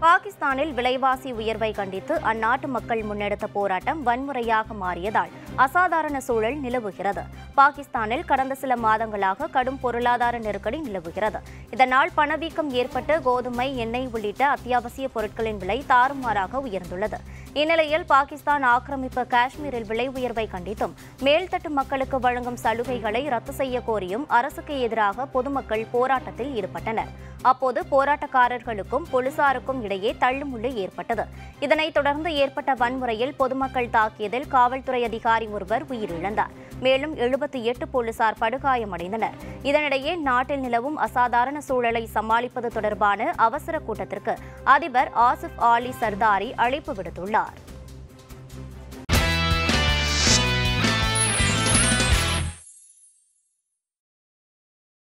பாகிஸ்தானில் விலைவாசி உயர்வை கண்டித்து அந்நாட்டு மக்கள் முன்னெடுத்த போராட்டம் வன்முறையாக மாறியதால் அசாதாரண சூழல் நிலவுகிறது பாகிஸ்தானில் கடந்த சில மாதங்களாக கடும் பொருளாதார நெருக்கடி நிலவுகிறது இதனால் பணவீக்கம் ஏற்பட்டு கோதுமை எண்ணெய் உள்ளிட்ட அத்தியாவசிய பொருட்களின் விலை தாறுமாறாக உயர்ந்துள்ளது இந்நிலையில் பாகிஸ்தான் ஆக்கிரமிப்பு காஷ்மீரில் விலை உயர்வை கண்டித்தும் மேல்தட்டு மக்களுக்கு வழங்கும் சலுகைகளை ரத்து செய்ய கோரியும் அரசுக்கு எதிராக பொதுமக்கள் போராட்டத்தில் ஈடுபட்டனர் அப்போது போராட்டக்காரர்களுக்கும் போலீசாருக்கும் இடையே தள்ளுமுள்ளு ஏற்பட்டது இதனைத் தொடர்ந்து ஏற்பட்ட வன்முறையில் பொதுமக்கள் தாக்கியதில் காவல்துறை அதிகாரி ஒருவர் உயிரிழந்தார் மேலும் எழுபத்தி எட்டு போலீசார் படுகாயமடைந்தனர் இதனிடையே நாட்டில் நிலவும் அசாதாரண சூழலை சமாளிப்பது தொடர்பான அவசர கூட்டத்திற்கு அதிபர் ஆசிப் ஆலி சர்தாரி அழைப்பு விடுத்துள்ளார்